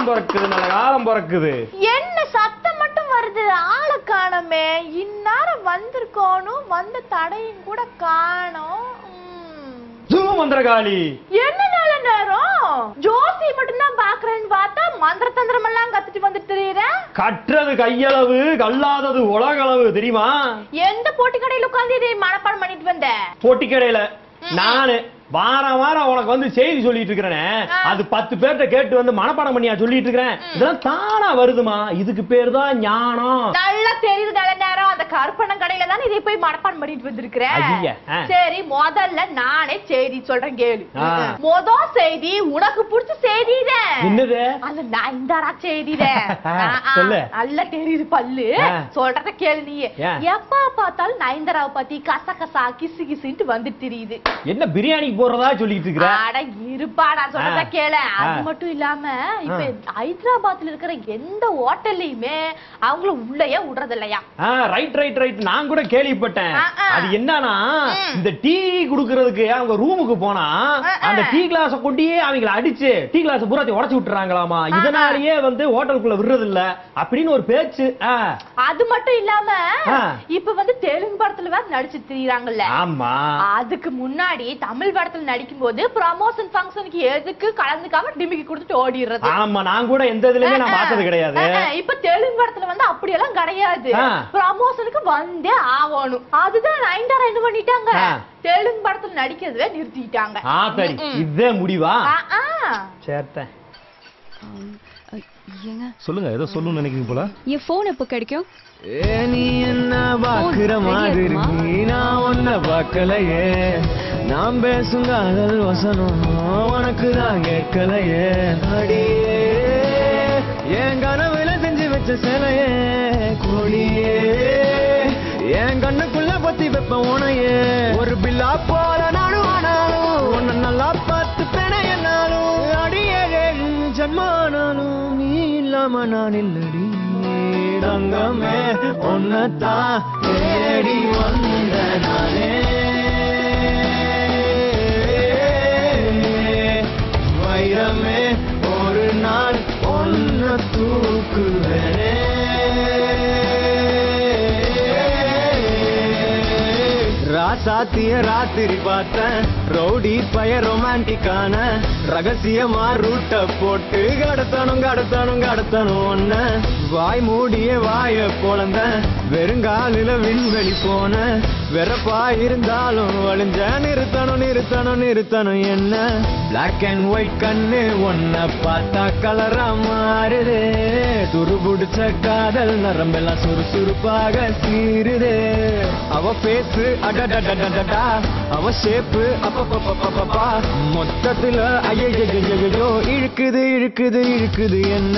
பிறக்குது நல்ல காலம் பிறக்குது என்ன சத்தம் மட்டும் வருது ஆளை காணோமே இந்நேரம் வந்திருக்கோனும் வந்த தடையும் கூட காணோம் ம். சும மந்திரகாளி என்ன நல்ல நேரம் ஜோசி மட்டும் தான் பாக்குறேன்னு பார்த்தா மந்திர தந்திரம் எல்லாம் கத்துட்டு வந்துட்டு தெரியுறேன் கற்றது கையளவு கல்லாதது உலகளவு தெரியுமா எந்த போட்டி கடையில உட்கார்ந்து இதை மனப்பாடம் பண்ணிட்டு வந்த போட்டி கடையில நானு வாரம் வாரம் உனக்கு வந்து செய்தி சொல்லிட்டு இருக்கிறேனே ஆ. அது பத்து பேர்ட்ட கேட்டு வந்து மனப்பாடம் பண்ணியா சொல்லிட்டு இருக்கிறேன் இதெல்லாம் தானா வருதுமா இதுக்கு பேர் தான் ஞானம் நல்லா தெரியுது நல்ல நேரம் அந்த கருப்பணம் கடையில தான் இதை போய் மனப்பாடம் பண்ணிட்டு வந்திருக்கிறேன் ஐய, ஆ. சரி முதல்ல நானே செய்தி சொல்றேன் கேளு ஆ. மொத செய்தி உனக்கு பிடிச்ச செய்தி என்னது அந்த நயன்தாரா செய்தித சொல்லு. நல்லா தெரியுது பல்லு ஆ. சொல்றத கேளு நீ ஏன்? எப்ப பார்த்தாலும் நயன்தாராவை பத்தி கச கசா கிசு கிசுன்ட்டு வந்துட்டு தெரியுது என்ன பிரியாணிக்கு போடுறதா சொல்லிட்டு இருக்கிற அட இருப்பா நான் சொல்றத ஆ. கேளு அது ஆ. மட்டும் இல்லாம இப்ப ஹைதராபாத்ல இருக்கிற எந்த ஹோட்டல்லையுமே அவங்கள உள்ளேயே விடுறது இல்லையா ரைட் ரைட் ரைட் நான் கூட கேள்விப்பட்டேன் ஆ, ஆ. அது என்னன்னா ம். இந்த டீ குடுக்கறதுக்கு அவங்க ரூமுக்கு போனா ஆ, ஆ. அந்த டீ கிளாஸ கொண்டியே அவங்கள அடிச்சு டீ கிளாஸ் பூராத்தி உடைச்சு விட்டுறாங்களாமா ஆ. இதனாலயே வந்து ஹோட்டலுக்குள்ள விடுறது இல்ல அப்படின்னு ஒரு பேச்சு ஆ. அது மட்டும் இல்லாம ஆ. இப்ப வந்து தெலுங்கு படத்துல வேற நடிச்சு திரியறாங்கல்ல ஆமா அதுக்கு முன்னாடி தமிழ் படத்துல நடிக்கும் போது ப்ரமோஷன் ஃபங்க்ஷனுக்கு எதுக்கு கலந்துக்காம டிமிக்கி கொடுத்துட்டு ஓடிடுறது ஆமா நான் கூட எந்த இதுலயுமே நான் பார்த்தது கிடையாது ஆ, ஆ, இப்ப தெலுங்கு படத்துல வந்து அப்படியெல்லாம் கிடையாது ஆ. ப்ரமோஷனுக்கு வந்தே ஆகணும் அதுதான் நயன்தாரா என்ன பண்ணிட்டாங்க ஆ. தெலுங்கு படத்துல நடிக்கிறதுவே நிறுத்திட்டாங்க ஆ சரி ம், ம். இதே முடிவா ஆ, ஆ. சேர்த்தேன் ஏங்க சொல்லுங்க ஏதோ சொல்லணும்னு நினைக்கிறீங்க போல என் ஃபோன் எப்போ கிடைக்கும் ஏ நீ என்ன பாக்குற Phone மாதிரி ready-ஆ இருக்குமா? இருக்கு நான் உன்ன பார்க்கலையே நான் பேசும் காதல் வசனம் உனக்கு நான் கேட்கலையே அடியே என் கனவுல செஞ்சு வச்ச சிலையே கொடியே என் கண்ணுக்குள்ள பத்தி வைப்ப உனையே ஒரு பில்லா போல நானும் ஆனாலும் உன்னை நல்லா பார்த்து என்னாலும் அடியே ஜன்மானாலும் நீ இல்லாம நான் இல்லடி தங்கமே உன்னத்தான் தேடி வந்த நானே வைரமே ஒரு நாள் ஒன்ன தூக்குவேனே ராசாத்திய ராத்திரி பார்த்தேன் ரவுடி பய ரொமான்டிக்கான ரகசியமா ரூட்ட போட்டு கடத்தணும் கடத்தணும் கடத்தணும் ஒன்ன வாய் மூடிய வாய பொழந்த வெறுங்காலில விண்வெளி போன வெறப்பா இருந்தாலும் வழிஞ்ச நிறுத்தணும் நிறுத்தணும் நிறுத்தணும் என்ன பிளாக் அண்ட் ஒயிட் கண்ணு ஒன்ன பார்த்தா கலரா மாறுதே துருபுடிச்ச காதல் நரம்பெல்லாம் சுறுசுறுப்பாக சீருதே அவ பேசு அடடடடடடா அவ ஷேப்பு அப்பப்பப்பப்பப்பா மொத்தத்துல ஐயோ இழுக்குது இழுக்குது இழுக்குது என்ன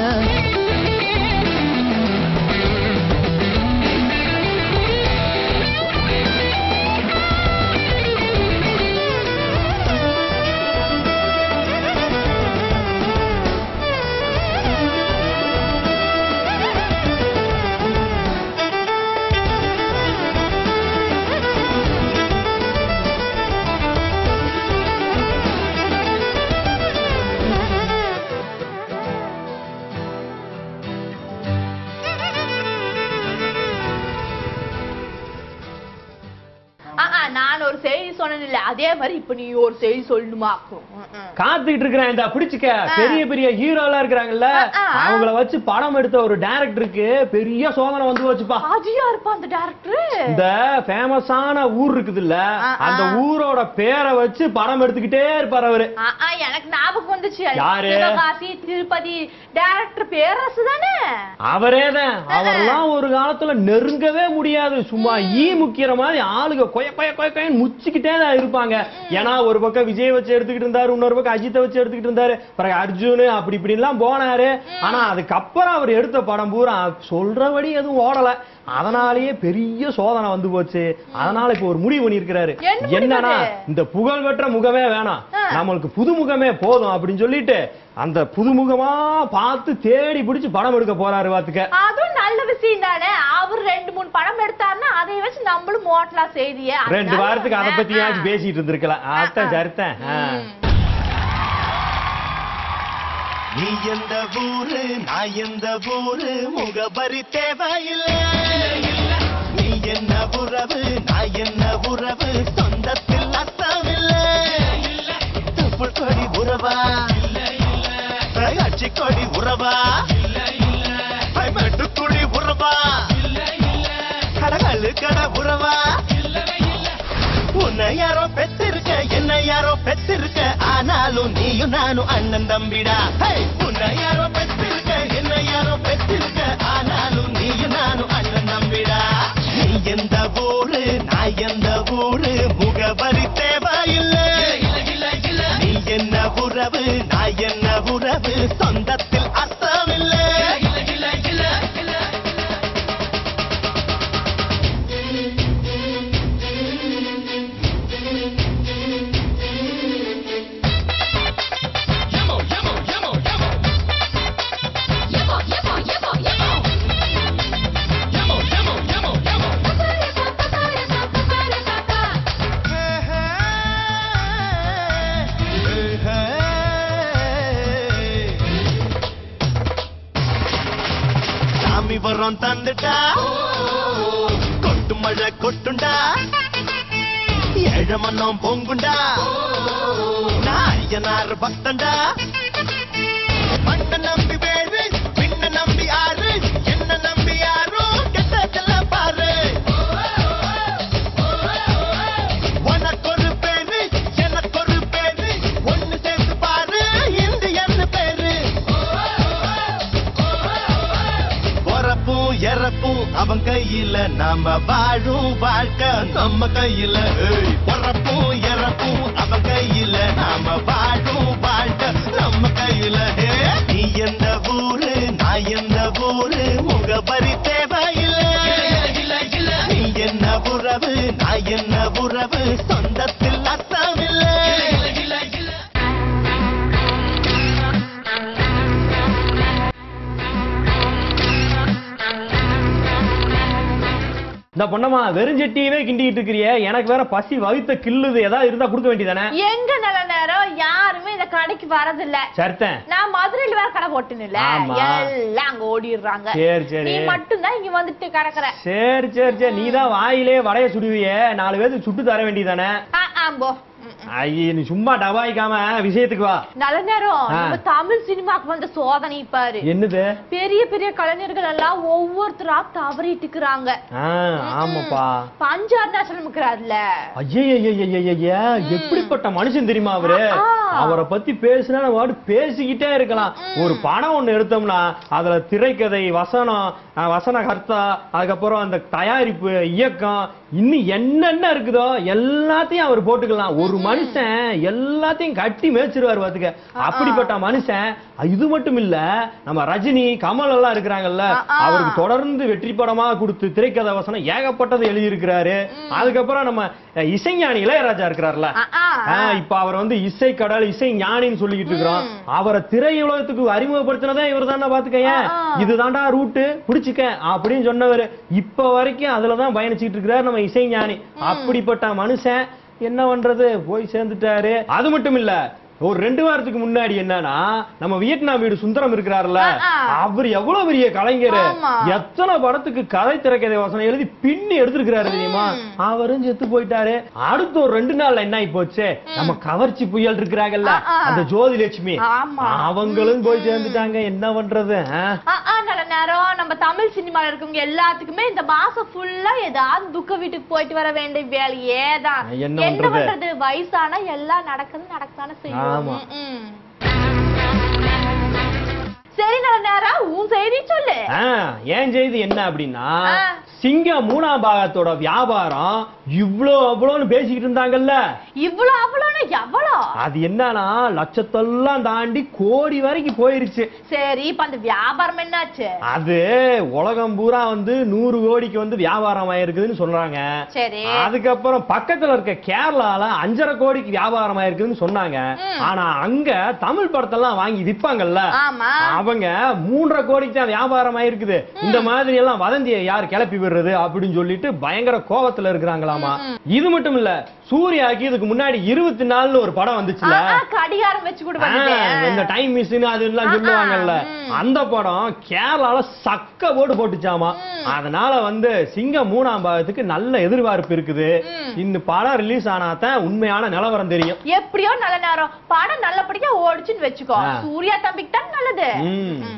ஆ, ஆ, நான் ஒரு செய்தி சொன்னேன் இல்ல அதே மாதிரி இப்ப நீ ஒரு செய்தி சொல்லணுமாக்கும் ம், ம். காத்துக்கிட்டு இருக்கிறேன் இந்த பிடிச்சுக்க பெரிய பெரிய ஹீரோ எல்லாம் இருக்கிறாங்கல்ல ஆ, ஆ. அவங்கள வச்சு படம் எடுத்த ஒரு டைரக்டருக்கு பெரிய சோதனை வந்து வச்சுப்பா அஜியா இருப்பா அந்த டேரக்டர் இந்த ஃபேமஸான ஊர் இருக்குது இல்ல ஆ, ஆ. அந்த ஊரோட பேரை வச்சு படம் எடுத்துக்கிட்டே இருப்பாரு அவரு எனக்கு ஞாபகம் வந்துச்சு யாரு? சிவகாசி திருப்பதி டேரக்டர் பேரரசு தானே அவரேதான் அவரெல்லாம் ஒரு காலத்துல நெருங்கவே முடியாது சும்மா ஈ முக்கிற மாதிரி ஆளுங்க கொய கொய கொய கொயன்னு முச்சிக்கிட்டே தான் இருப்பாங்க ஏன்னா ஒரு பக்கம் விஜய் வச்சு எடுத்துக்கிட்டு இருந்தாரு இன்னொரு பக்கம் அஜித்தை வச்சு எடுத்துக்கிட்டு இருந்தாரு பிறகு அர்ஜுன் அப்படி இப்படி எல்லாம் போனாரு ஆனா அதுக்கப்புறம் அவர் எடுத்த படம் பூரா சொல்றபடி எதுவும் ஓடல அதனாலேயே பெரிய சோதனை வந்து போச்சு அதனால இப்ப ஒரு முடிவு பண்ணிருக்கிறாரு என்ன முடிவு என்னன்னா அது? இந்த புகழ் பெற்ற முகமே வேணாம் ஆ. நம்மளுக்கு புது முகமே போதும் அப்படின்னு சொல்லிட்டு அந்த புதுமுகமா பார்த்து தேடி பிடிச்சு படம் எடுக்க போறாரு பாத்துக்க அதுவும் நல்ல விஷயம் தானே அவர் ரெண்டு மூணு படம் எடுத்தாருன்னா அதை வச்சு நம்மளும் மோட்டலாம் செய்தியே ரெண்டு வாரத்துக்கு அதை பத்தியாச்சும் பேசிட்டு இருந்திருக்கலாம் அதான் சரித்தேன் ஆ. நீ எந்த ஊரு நான் எந்த ஊரு முகபரி தேவையில்லை நீ என்ன உறவு நான் என்ன உறவு சொந்தத்தில் அர்த்தமில்லை தொப்புள் கொடி உறவா அச்சி கொடி உறவா மெட்டுக்குழி உறவா கடகழு கட உறவா உன்னை யாரோ பெத்திருக்க என்ன யாரோ பெத்திருக்க ஆனாலும் நீயும் நானும் அண்ணன் தம்பிடா ஹே! உன்னை யாரோ பெத்திருக்க என்ன யாரோ பெத்திருக்க ஆனாலும் நீயும் நானும் அண்ணன் தம்பிடா நீ எந்த ஊரு நான் எந்த ஊரு முகவரி தேவையில்லை நீ என்ன உறவு நான் என்ன உறவு சொந்தத்தில் அர்த்தமில்லை சாமி வரம் தந்துட்டா கொட்டு மழை கொட்டுண்டா ஏழமன்னம் பொங்குண்டா நாயனார் பக்தண்டா மண்ண நம்பி வேறு பின்ன நம்பி ஆறு என்ன நம்பி யாரோ கெட்டதெல்லாம் பாரு உனக்கு ஒரு பேரு எனக்கு ஒரு பேரு ஒண்ணு சேர்த்து பாரு இந்தியன்னு பேரு பொறப்பும் இறப்பும் அவன் கையில நாம வாழும் வாழ்க்கை நம்ம கையில ஏய். பொறப்பும் இறப்பும் அவன் கையில நாம வாழும் வாழ்க்கை நம்ம கையில ஏ. நீ எந்த ஊரு நான் எந்த ஊரு முகபரி தேவையில்லை நீ என்ன உறவு நான் என்ன உறவு சொந்தத்தில் அர்த்தமில்லை இந்த பொண்ணம்மா வெறுஞ்சட்டியவே கிண்டிட்டு இருக்கிறிய எனக்கு வேற பசி வகுத்த கில்லுது ஏதாவது இருந்தா கொடுக்க வேண்டியதானே எங்க நல்ல நேரம் யாருமே இந்த கடைக்கு வரதில்ல சரித்தேன் நான் மதுரையில வேற கடை போட்டுனுல ஆமா. எல்லாம் அங்க ஓடிடுறாங்க சரி, சரி. நீ மட்டும் தான் இங்க வந்துட்டு கிடக்குற சரி சரி சரி நீ தான் வாயிலே வடைய சுடுவியே நாலு பேருக்கு சுட்டு தர வேண்டியதானே ஆ, ஆ, போ ம், ம். ஐயே நீ சும்மா டபாய்க்காம விஷயத்துக்கு வா நல்ல நேரம் ஆ. நம்ம தமிழ் சினிமாக்கு வந்த சோதனை பாரு என்னது பெரிய பெரிய கலைஞர்கள் எல்லாம் ஒவ்வொருத்தரா தவறிட்டுக்கிறாங்க ஆ ஆமாப்பா பஞ்சு அருணாச்சலம் இருக்கிறாருல ஐயய்யய்யய்யய்ய எப்படிப்பட்ட மனுஷன் தெரியுமா அவரு ஆ. அவரை பத்தி பேசினா நம்ம பாட்டு பேசிக்கிட்டே இருக்கலாம் ஒரு படம் ஒண்ணு எடுத்தோம்னா அதுல திரைக்கதை வசனம் அஹ், வசன கர்த்தா அதுக்கப்புறம் அந்த தயாரிப்பு இயக்கம் இன்னும் என்னென்ன இருக்குதோ எல்லாத்தையும் அவர் போட்டுக்கலாம் ஒரு மனுஷன் எல்லாத்தையும் கட்டி மேய்ச்சிருவாரு பாத்துக்க அப்படிப்பட்ட மனுஷன் இது மட்டும் இல்ல நம்ம ரஜினி கமல் எல்லாம் இருக்கிறாங்கல்ல ஆ, ஆ. அவருக்கு தொடர்ந்து வெற்றி படமா கொடுத்து திரைக்கதை வசனம் ஏகப்பட்டது எழுதியிருக்கிறாரு அதுக்கப்புறம் நம்ம அஹ், இசைஞானி இளையராஜா இருக்கிறார்ல ஆ, ஆ, ஆ. ஆ, இப்ப அவர் வந்து இசை கடல் இசை ஞானின்னு சொல்லிக்கிட்டு இருக்கிறோம் அவரை திரையுலகத்துக்கு அறிமுகப்படுத்தினதே இவர் தானே பாத்துக்கங்க ஆ, ஆ. இதுதான்டா ரூட்டு பிடிச்சுக்க அப்படின்னு சொன்னவர் இப்ப வரைக்கும் அதுலதான் பயணிச்சுட்டு இருக்கிறார் நம்ம இசை ஞானி அப்படிப்பட்ட மனுஷன் என்ன பண்றது போய் சேர்ந்துட்டாரு அது மட்டும் இல்ல ஒரு ரெண்டு வாரத்துக்கு முன்னாடி என்னன்னா நம்ம வியட்நாம் வீடு சுந்தரம் இருக்கிறாருல்ல ஆ, ஆ. அவர் எவ்வளவு பெரிய கலைஞர் ஆமா. எத்தனை படத்துக்கு கதை திரைக்கதை வசனம் எழுதி பின்னி எடுத்திருக்கிறாரு தெரியுமா அவரும் செத்து போயிட்டாரு அடுத்து ஒரு ரெண்டு நாள்ல என்ன ஆகி போச்சு நம்ம கவர்ச்சி புயல் இருக்கிறாங்கல்ல ஆ, ஆ. அந்த ஜோதி லட்சுமி ஆமா. அவங்களும் போய் சேர்ந்துட்டாங்க என்ன பண்றது ஆ? ஆ, ஆ, நல்ல நேரம் நம்ம தமிழ் சினிமால இருக்கவங்க எல்லாத்துக்குமே இந்த மாசம் ஃபுல்லா ஏதாவது துக்க வீட்டுக்கு போயிட்டு வர வேண்டிய வேலையே தான் என்ன என்ன பண்றது? பண்றது வயசானா எல்லாம் நடக்குது நடக்கத்தானே செய்யும் ஆமா. ம், ம். சரி நல்ல நேரம் உன் செய்தி சொல்லு ஆ, ஏன் செய்தி என்ன அப்படின்னா ஆ. சிங்கம் மூணாம் பாகத்தோட வியாபாரம் இவ்ளோ அவ்வளோன்னு பேசிக்கிட்டு இருந்தாங்கல்ல இவ்வளவு அவ்வளோன்னு எவ்வளோ அது என்னன்னா லட்சத்தெல்லாம் தாண்டி கோடி வரைக்கும் போயிருச்சு சரி இப்ப அந்த வியாபாரம் என்னாச்சு அது உலகம் பூரா வந்து நூறு கோடிக்கு வந்து வியாபாரம் ஆயிருக்குதுன்னு சொல்றாங்க சரி அதுக்கப்புறம் பக்கத்துல இருக்க கேரளால அஞ்சரை கோடிக்கு வியாபாரம் ஆயிருக்குதுன்னு சொன்னாங்க ஆனா அங்க தமிழ் படத்தெல்லாம் வாங்கி விப்பாங்கல்ல ஆமா அவங்க மூன்றரை கோடிக்கு தான் வியாபாரம் ஆயிருக்குது இந்த மாதிரி எல்லாம் வதந்தியை யார் கிளப்பி விடுறது விடுறது அப்படின்னு சொல்லிட்டு பயங்கர கோவத்துல இருக்கிறாங்களாமா இது மட்டும் இல்ல சூர்யாக்கு இதுக்கு முன்னாடி இருபத்தி நாலுன்னு ஒரு படம் வந்துச்சுல ஆ, ஆ, கடிகாரம் வச்சு கூட ஆ, வந்துட்டேன் இந்த டைம் மிஷின் அது எல்லாம் ஆ, ஆ, சொல்லுவாங்கல்ல ம். அந்த படம் கேரளால சக்க போட்டு போட்டுச்சாமா அதனால வந்து சிங்கம் மூணாம் பாகத்துக்கு நல்ல எதிர்பார்ப்பு இருக்குது ம். இந்த படம் ரிலீஸ் ஆனாதான் உண்மையான நிலவரம் தெரியும் எப்படியோ நல்ல நேரம் படம் நல்லபடியா ஓடிச்சுன்னு வச்சுக்கோ ஆ. சூர்யா தம்பிக்கு தான் நல்லது ம். ம்.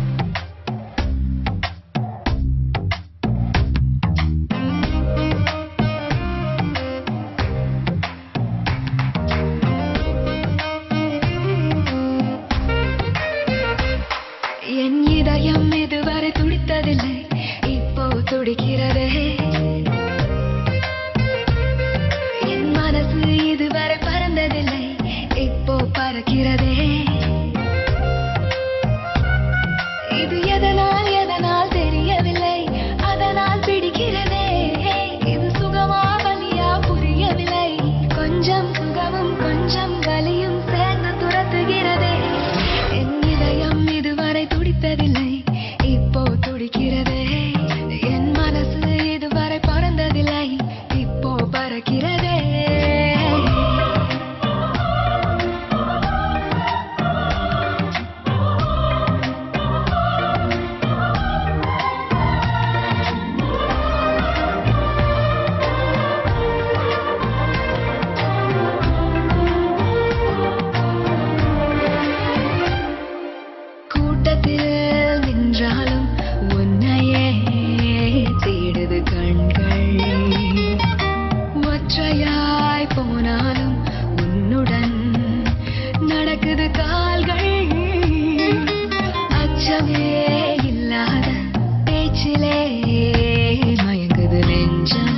என் இதயம் இதுவரை துடித்ததில்லை இப்போ துடிக்கிறதே என் மனசு இதுவரை பறந்ததில்லை இப்போ பறக்கிறதே இது எதனால் எதனால் தெரியவில்லை அதனால் பிடிக்கிறதே இது சுகமா வலியா புரியவில்லை கொஞ்சம் சுகமும் கொஞ்சம் வலியும் சேர்ந்து துரத்துகிறதே என் இதயம் இதுவரை துடித்ததில்லை இப்போ துடிக்கிறதே என் மனசு இதுவரை பறந்ததில்லை இப்போ பறக்கிறதே கூட்டத்தில் நின்றாலும் உன்னையே தேடுது கண்கள் ஒற்றையாய் போனாலும் உன்னுடன் நடக்குது கால்கள் அச்சமே இல்லாத பேச்சிலே மயங்குது நெஞ்சம்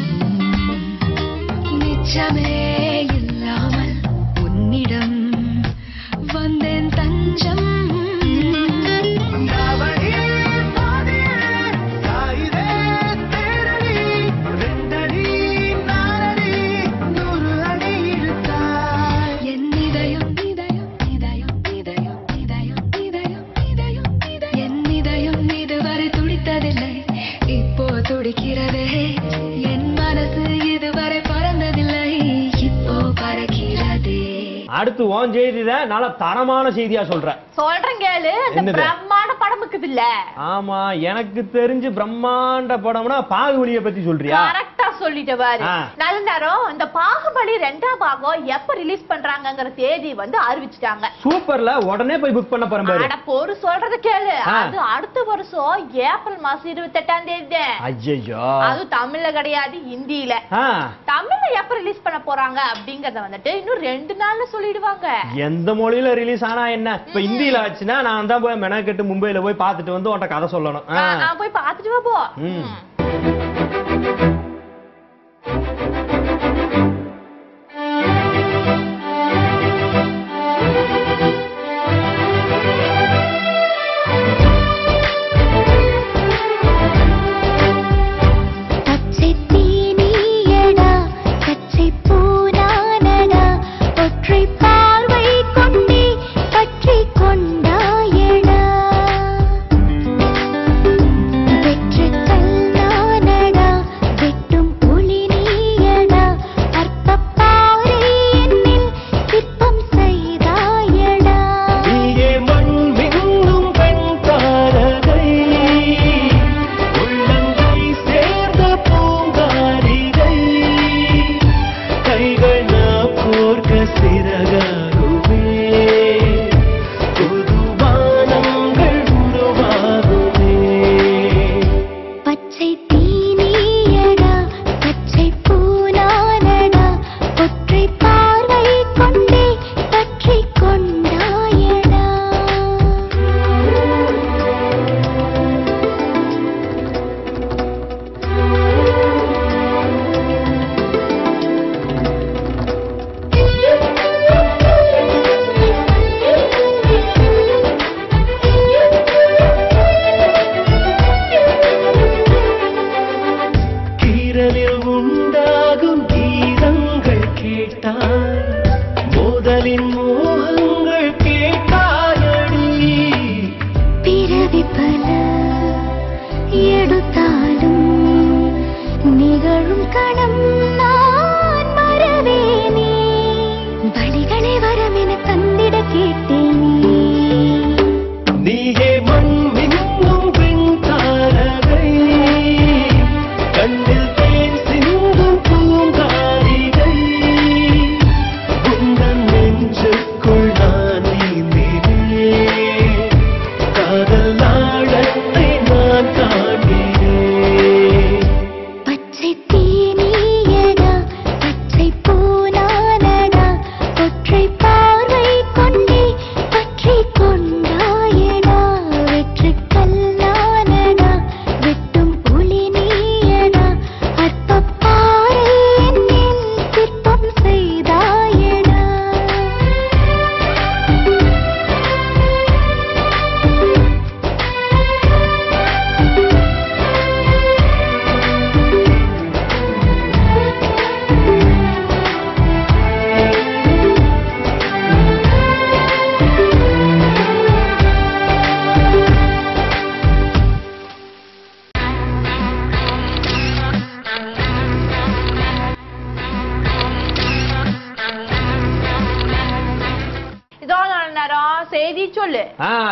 நிச்சமே இல்லாமல் உன்னிடம் வந்தேன் தஞ்சம் என் இதயம் இதயம் இதயம் இதயம் இதயம் இதயம் இதயம் இதயம் என் இதயம் இதுவரை துடித்ததில்லை இப்போ துடிக்கிறதே என் மனசு இதுவரை பறந்ததில்லை இப்போ பறக்கிறதே அடுத்து உன் செய்தி தான் நல்ல தரமான செய்தியா சொல்றேன் சொல்றேன் கேளு அந்த என்னது? பிரம்மாண்ட படம் இருக்குது இல்ல ஆமா எனக்கு தெரிஞ்சு பிரம்மாண்ட படம்னா பாகுபலிய பத்தி சொல்றியா கரெக்டா சொல்லிட்ட பாரு ஆ. நல்ல நேரம் இந்த பாகுபலி ரெண்டாம் பாகம் எப்ப ரிலீஸ் பண்றாங்கங்கிற தேதி வந்து அறிவிச்சிட்டாங்க சூப்பர்ல உடனே போய் புக் பண்ண போறேன் பாரு அட பொறு சொல்றது கேளு ஆ. அது அடுத்த வருஷம் ஏப்ரல் மாசம் இருபத்தி எட்டாம் தேதி தான். ஐயோ அது தமிழ்ல கிடையாது ஹிந்தியில ஆ தமிழ்ல எப்ப ரிலீஸ் பண்ண போறாங்க அப்படிங்கறத வந்துட்டு இன்னும் ரெண்டு நாள்ல சொல்லிடுவாங்க எந்த மொழியில ரிலீஸ் ஆனா என்ன இப்ப ஹிந்தியில ஆச்சுன்னா நான் தான் போய் மெனக்கெட்டு மும்பைல போய் பார்த்துட்டு வந்து உன்ட்ட கதை சொல்லணும் ஆ. நான் நான் போய் பாத்துட்டு வா போ ம். ம். பச்சை தீனியடா பச்சை பூனானடா ஒற்றை பார்வை கொண்டே பற்றி கொண்டாயடா வெற்று கல்லானடா வெட்டும் ஒளி நீயடா அற்ப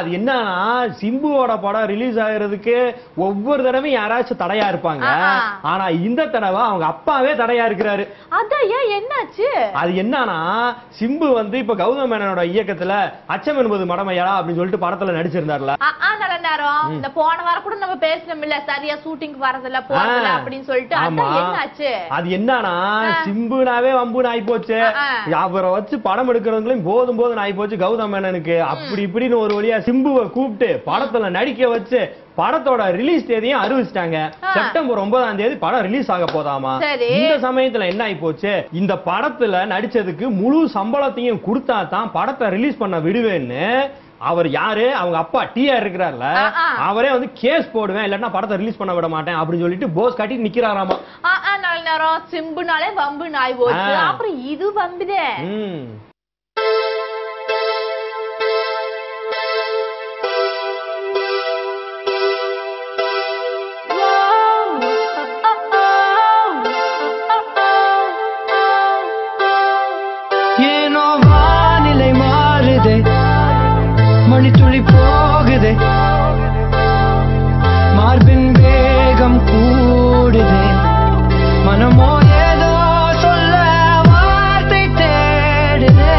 அது என்னன்னா சிம்புவோட படம் ரிலீஸ் ஆகுறதுக்கு ஒவ்வொரு தடவையும் யாராச்சும் தடையா இருப்பாங்க ஆ, ஆ. ஆனா இந்த தடவை அவங்க அப்பாவே தடையா இருக்கிறாரு அதான் ஏன் என்னாச்சு அது என்னன்னா சிம்பு வந்து இப்ப கௌதம் மேனனோட இயக்கத்துல அச்சம் என்பது மடமையாடா அப்படின்னு சொல்லிட்டு படத்துல நடிச்சிருந்தார்ல ஆ, ஆ, நல்ல நேரம் இந்த போன வாரம் கூட நம்ம பேசணும் இல்ல சரியா ஷூட்டிங் வரதில்ல போறதில்ல ஆ. அப்படின்னு சொல்லிட்டு ஆமா. அதான் என்னாச்சு அது என்னன்னா சிம்புனாவே வம்புன்னு ஆயி போச்சு ஆ, அவரை வச்சு படம் எடுக்கிறவங்களையும் போதும் போதும் ஆயி போச்சு கௌதம் மேனனுக்கு அப்படி இப்படின்னு ஒரு வழியா சிம்புவை கூப்பிட்டு படத்துல நடிக்க வச்சு படத்தோட ரிலீஸ் தேதியும் அறிவிச்சிட்டாங்க ஆ. செப்டம்பர் ஒன்பதாம் தேதி படம் ரிலீஸ் ஆக போதாமா சரி. இந்த சமயத்துல என்ன ஆயி போச்சு இந்த படத்துல நடிச்சதுக்கு முழு சம்பளத்தையும் கொடுத்தா தான் படத்தை ரிலீஸ் பண்ண விடுவேன்னு அவர் யாரு அவங்க அப்பா டிஆர் இருக்கிறார்ல ஆ, ஆ. அவரே வந்து கேஸ் போடுவேன் இல்லன்னா படத்தை ரிலீஸ் பண்ண விட மாட்டேன் அப்படின்னு சொல்லிட்டு போஸ் கட்டி நிக்கிறாராமா ஆ, ஆ, நல்ல நேரம் சிம்புனாலே வம்பு நாய் போச்சு ஆ. அப்புறம் இது வம்புதே ம் ஏனோ வானிலை மாறுதே மணித்துளி போகுதே மார்பின் வேகம் கூடுதே மனமோ ஏதோ சொல்ல வார்த்தை தேடுதே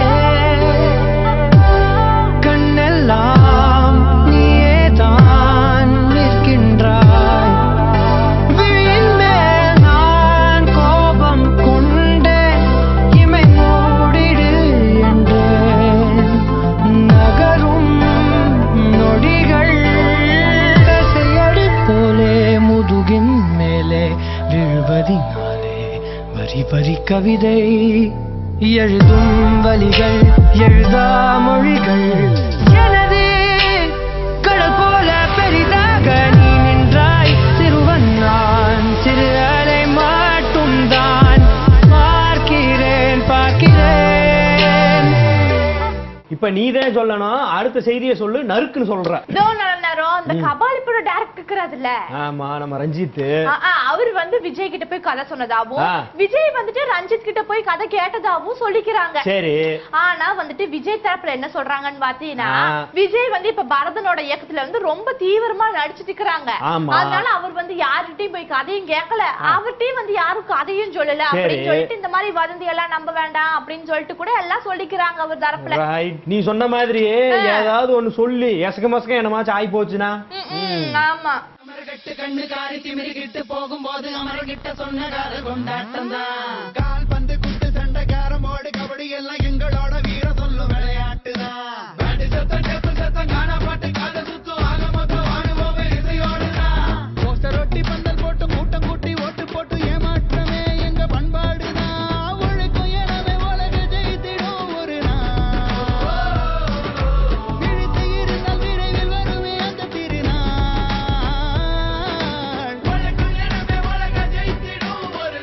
கண்ணெல்லாம் நீயே தான் நிற்கின்றாய் விழியின் மேல் நான் கோபம் கொண்டேன் இமை மூடிடு என்றேன் நகரும் நொடிகள் தசையடி போலே முதுகின் மேலே விழுவதினாலே வரி வரி கவிதை எழுதும் வலிகள் எழுதா மொழிகள் எனது கடல் போல பெரிதாக நீ நின்றாய் சிறுவன் நான் சிறு அலை மட்டும் தான் பார்க்கிறேன் பார்க்கிறேன் இப்ப நீதே சொல்லணும் அடுத்த செய்தியை சொல்லு நறுக்குன்னு சொல்ற இதோ நல்ல நேரம் இந்த கபாலிப்பட டேரக்ட் இருக்கிறதுல ஆமா நம்ம ரஞ்சித் அவர் வந்து விஜய் கிட்ட போய் கதை சொன்னதாவும் ஆ. விஜய் வந்துட்டு ரஞ்சித் கிட்ட போய் கதை கேட்டதாவும் சொல்லிக்கிறாங்க சரி ஆனா வந்துட்டு விஜய் தரப்புல என்ன சொல்றாங்கன்னு பாத்தீங்கன்னா ஆ. விஜய் வந்து இப்ப பரதனோட இயக்கத்துல வந்து ரொம்ப தீவிரமா நடிச்சிட்டு இருக்கிறாங்க ஆமா. அதனால அவர் வந்து யார்கிட்டயும் போய் கதையும் கேட்கல அவர்கிட்டயும் வந்து யாரும் கதையும் சொல்லல அப்படின்னு சரி. சொல்லிட்டு இந்த மாதிரி வதந்தி எல்லாம் நம்ப வேண்டாம் அப்படின்னு சொல்லிட்டு கூட எல்லாம் சொல்லிக்கிறாங்க அவர் தரப்புல ரைட் நீ சொன்ன மாதிரி ஏதாவது ஒண்ணு சொல்லி எசக மசகம் என்னமாச்சும் ஆயி போச்சுன்னா ம், ம், ஆமா அமரகட்டு கண்ணு காரி திமிரிக்கிட்டு போகும்போது அமரகிட்ட சொன்ன கதை கொண்டாட்டம் தான் கால் பந்து குத்து சண்டை கேரமோடு கபடி எல்லாம் எங்களோட வீர சொல்லும் விளையாட்டு தான் பேட்டு சத்தம் செப்பு சத்தம் காணா பாட்டு காத சுத்தும் ஆக மொத்தம் ஆடுவோமே இசையோடு தான் போஸ்டர் ஒட்டி பந்தல் போட்டு கூட்டம் கூட்டி ஓட்டு போட்டு ஏமாற்றமே எங்க பண்பாடு தான் ஒழுக்கம் எனவே உலக ஜெயித்திடும் ஒரு நாள் விழித்து இருந்தால் விரைவில் வருமே அந்த திருநாள் ஒழுக்கம் எனவே உலக ஜெயித்திடும் ஒரு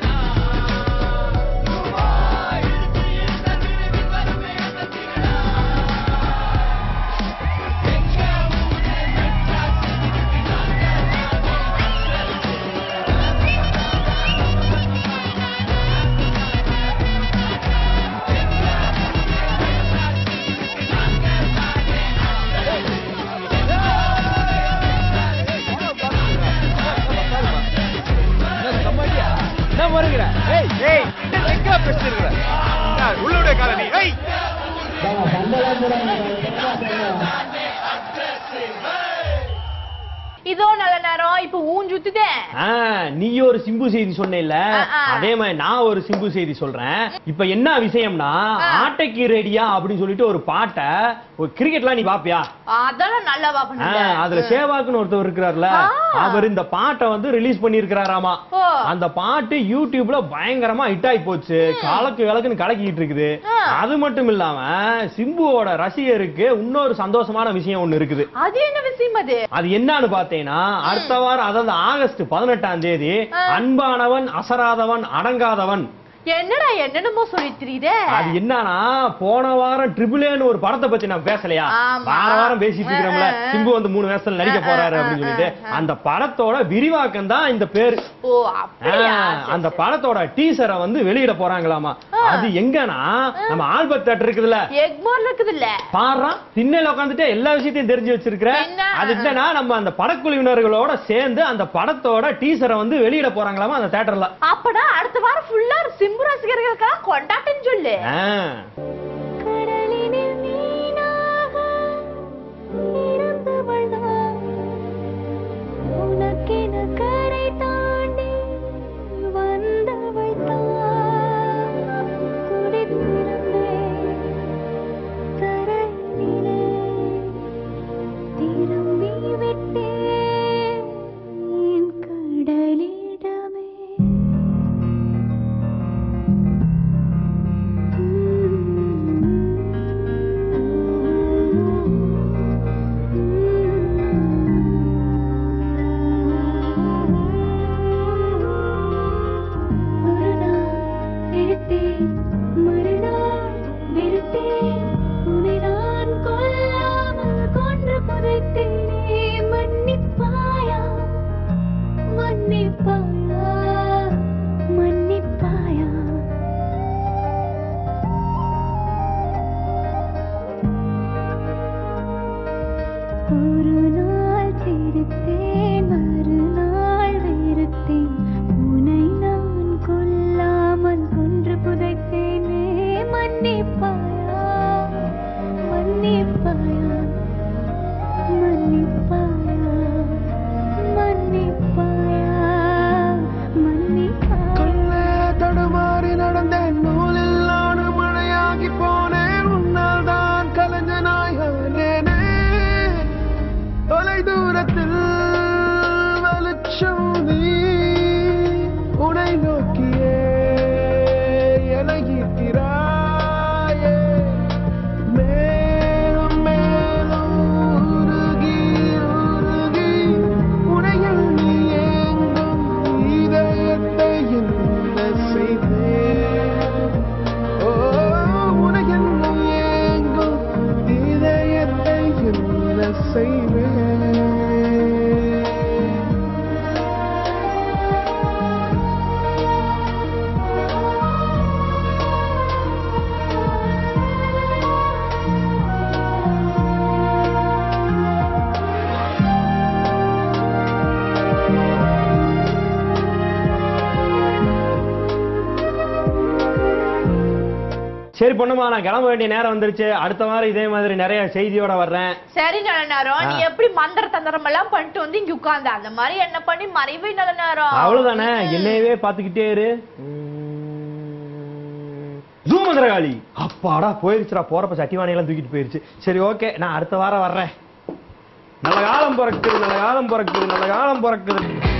உள்ளுடைய காலனி ஏய் இதோ நல்ல நேரம் இப்ப ஊஞ்சுத்துதே ஆ, நீ ஒரு சிம்பு செய்தி சொன்னேல்ல ஆ, ஆ. அதே மாதிரி நான் ஒரு சிம்பு செய்தி சொல்றேன் இப்ப என்ன விஷயம்னா ஆட்டைக்கு ரெடியா அப்படின்னு சொல்லிட்டு ஒரு பாட்டை ஒரு கிரிக்கெட்லாம் நீ பாப்பியா அதெல்லாம் நல்லவா ஆ, பண்ணுங்க அதுல சேவாக்குன்னு ஒருத்தர் இருக்கிறார்ல ஆ. அவர் இந்த பாட்டை வந்து ரிலீஸ் பண்ணிருக்கிறாராமா ஓ. அந்த பாட்டு யூடியூப்ல பயங்கரமா ஹிட் ஆகி போச்சு கலக்கு கலக்குன்னு கலக்கிட்டு இருக்குது ஆ. அது மட்டும் இல்லாம சிம்புவோட ரசிகருக்கு இன்னொரு சந்தோஷமான விஷயம் ஒண்ணு இருக்குது அது என்ன விஷயம் அது அது என்னன்னு பாத்தீங்கன்னா அடுத்த வாரம் அதாவது ஆகஸ்ட் பதினெட்டாம் தேதி அன்பானவன் அசராதவன் அடங்காதவன் என்னடா என்னென்னமோ சொல்லி தெரியுதே அது என்னன்னா போன வாரம் ட்ரிபிள்னு ஒரு படத்தை பத்தி நான் பேசலையா ஆமா. வார வாரம் பேசிட்டு இருக்கிறோம்ல ஆ, ஆ. சிம்பு வந்து மூணு வேஷத்துல நடிக்க ஆ, ஆ, போறாரு ஆ, அப்படின்னு ஆ, சொல்லிட்டு ஆ. அந்த படத்தோட விரிவாக்கம் தான் இந்த பேரு ஓ அப்படியா ஆ, சரி, அந்த சரி. படத்தோட டீசரை வந்து வெளியிட போறாங்களாமா அது எங்கன்னா நம்ம ஆல்பர்ட் தேட்டர் இருக்குதுல்ல எக்மோர்ல இருக்குது இல்ல பாடுறான் திண்ணையில உட்காந்துட்டு எல்லா விஷயத்தையும் தெரிஞ்சு வச்சிருக்கிற என்ன? அது என்னன்னா நம்ம அந்த படக்குழுவினர்களோட சேர்ந்து அந்த படத்தோட டீசரை வந்து வெளியிட போறாங்களாமா அந்த தேட்டர்ல அப்படா அடுத்த வாரம் ஃபுல்லா சிம்பு ரசிகர்களுக்கெல்லாம் கொண்டாட்டம் சொல்லு ஆ. கடலினில் மீனாக இருந்தவள் நான். உனக்கென கரை தாண்டி வந்தவள் தான். துடித்திருந்தேன் தரையினிலே. திரும்பி விட்டேன் என் கடலிடமே ஒரு நாள் எடுத்தேன் மறுநாள் வெறுத்தேன் உன்னை நான் கொல்லாமல் கொன்று புதைத்தேனே மன்னிப்பாயா மன்னிப்பாயா மன்னிப்பாயா ஒரு நாள் சிரித்தேன் மறுநாள் வெறுத்தேன் உன்னை நான் கொல்லாமல் கொன்று புதைத்தேனே மன்னிப்பாயா மன்னிப்பாயா மன்னிப்பாயா மன்னிப்பாயா மன்னிப்பாயா கண்ணே தடுமாறி நடந்தேன் நூலில் நானும் மழையாகி போனேன் உன்னால் தான் கலைஞனாயானேனே தொலை தூரத்தில் வெளிச்சம் நீ உனை நோக்கியே எனகிறாயே மேலும் மேலும் உருகி உருகி உனையில் நீ எங்கும் இதயத்தை என்ன செய்தேன் ஓ உனையில் நீ எங்கும் இதயத்தை என்ன செய்வேன் சரி பொண்ணுமா நான் கிளம்ப வேண்டிய நேரம் வந்துருச்சு அடுத்த வாரம் இதே மாதிரி நிறைய செய்தியோட வர்றேன் சரி நல்ல நேரம் நீ ஆ. எப்படி மந்திர தந்திரம் எல்லாம் பண்ணிட்டு வந்து இங்க உட்கார்ந்த அந்த மாதிரி என்ன பண்ணி மறைவே நல்ல நேரம் அவ்வளவுதானே என்னையவே பாத்துக்கிட்டே இரு தூமந்திரகாளி அப்பாடா போயிருச்சுடா போறப்ப சட்டிவாணியெல்லாம் தூக்கிட்டு போயிருச்சு சரி ஓகே நான் அடுத்த வாரம் வர்றேன் நல்ல காலம் பிறக்குது நல்ல காலம் பிறக்குது நல்ல காலம் பிறக்குது